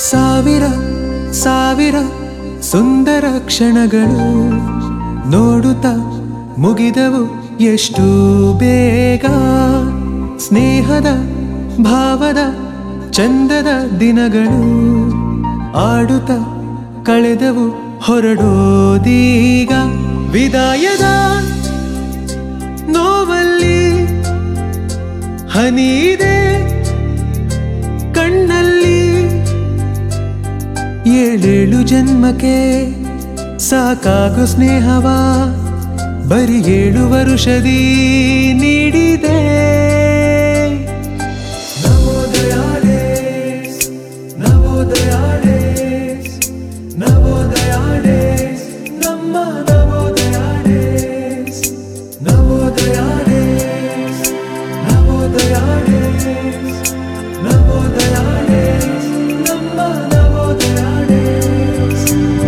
ಸಾವಿರ ಸಾವಿರ ಸುಂದರ ಕ್ಷಣಗಳು ನೋಡುತ್ತ ಮುಗಿದವು ಎಷ್ಟು ಬೇಗ ಸ್ನೇಹದ ಭಾವದ ಚಂದದ ದಿನಗಳು ಆಡುತ್ತ ಕಳೆದವು ಹೊರಡೋದೀಗ ವಿದಾಯದ ನೋವಲ್ಲಿ ಹನಿದೆ ಕಣ್ಣಲ್ಲಿ ಏಳೇಳು ಜನ್ಮಕ್ಕೆ ಸಾಕಾಗು ಸ್ನೇಹವ ಬರಿ ಏಳು ವರುಷದಿ ನೀಡಿದೆ Navodaya days, Navodaya days, Navodaya days, ನಮ್ಮ Navodaya days, Navodaya days, Navodaya days, Navodaya days, ನಮ್ಮ ನವೋದಯ ಡೇಸ್.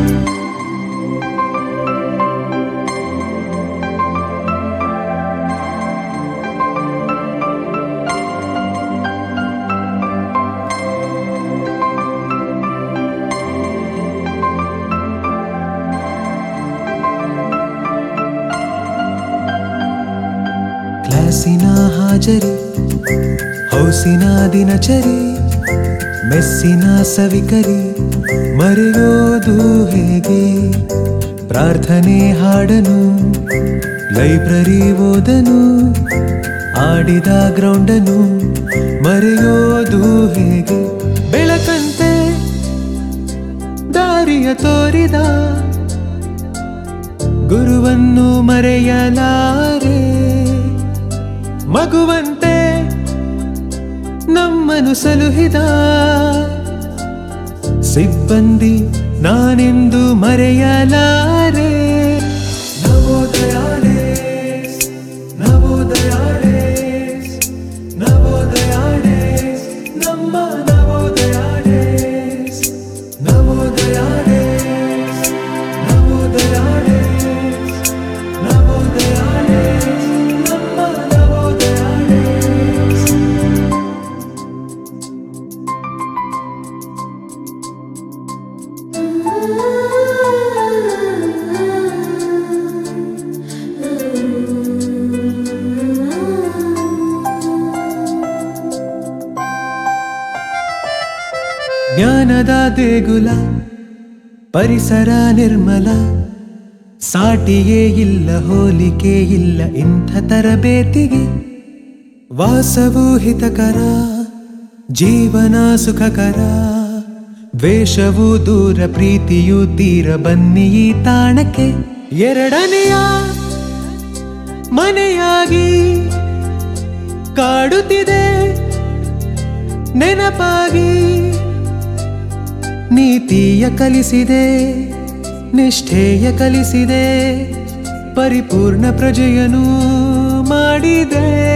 ಕ್ಲಾಸಿನ ಹಾಜರಿ ಹೌಸಿನ ದಿನಚರಿ ಮೆಸ್ಸಿನ ಸವಿಕರಿ ಮರೆಯೋದು ಹೇಗೆ ಪ್ರಾರ್ಥನೆ ಹಾಡನು ಲೈಬ್ರರಿ ಓದನು ಆಡಿದ ಗ್ರೌಂಡನು ಮರೆಯೋದು ಹೇಗೆ ಬೆಳಕಂತೆ ದಾರಿಯ ತೋರಿದ ಗುರುವನ್ನು ಮರೆಯಲಾರೆ ಮಗುವಂತೆ ನಮ್ಮನು ಸಲುಹಿದ ಸಿಬ್ಬಂದಿ ನಾನೆಂದು ಮರೆಯಲಾರೆ Navodaya days, Navodaya days, Navodaya days, ನಮ್ಮ Navodaya days, Navodaya days, Navodaya days, Navodaya days, ನಮ್ಮ ನವೋದಯ ಡೇಸ್. ಜ್ಞಾನದ ದೇಗುಲ ಪರಿಸರ ನಿರ್ಮಲ ಸಾಟಿಯೇ ಇಲ್ಲ ಹೋಲಿಕೆ ಇಲ್ಲ ಇಂಥ ತರಬೇತಿಗೆ ವಾಸವು ಹಿತಕರ ಜೀವನ ಸುಖಕರ ದ್ವೇಷವು ದೂರ ಪ್ರೀತಿಯು ತೀರ ಬನ್ನಿ ಈ ತಾಣಕ್ಕೆ ಎರಡನೆಯ ಮನೆಯಾಗಿ ಕಾಡುತ್ತಿದೆ ನೆನಪಾಗಿ ನೀತಿಯ ಕಲಿಸಿದೆ ನಿಷ್ಠೆಯ ಕಲಿಸಿದೆ ಪರಿಪೂರ್ಣ ಪ್ರಜೆಯನು ಮಾಡಿದೆ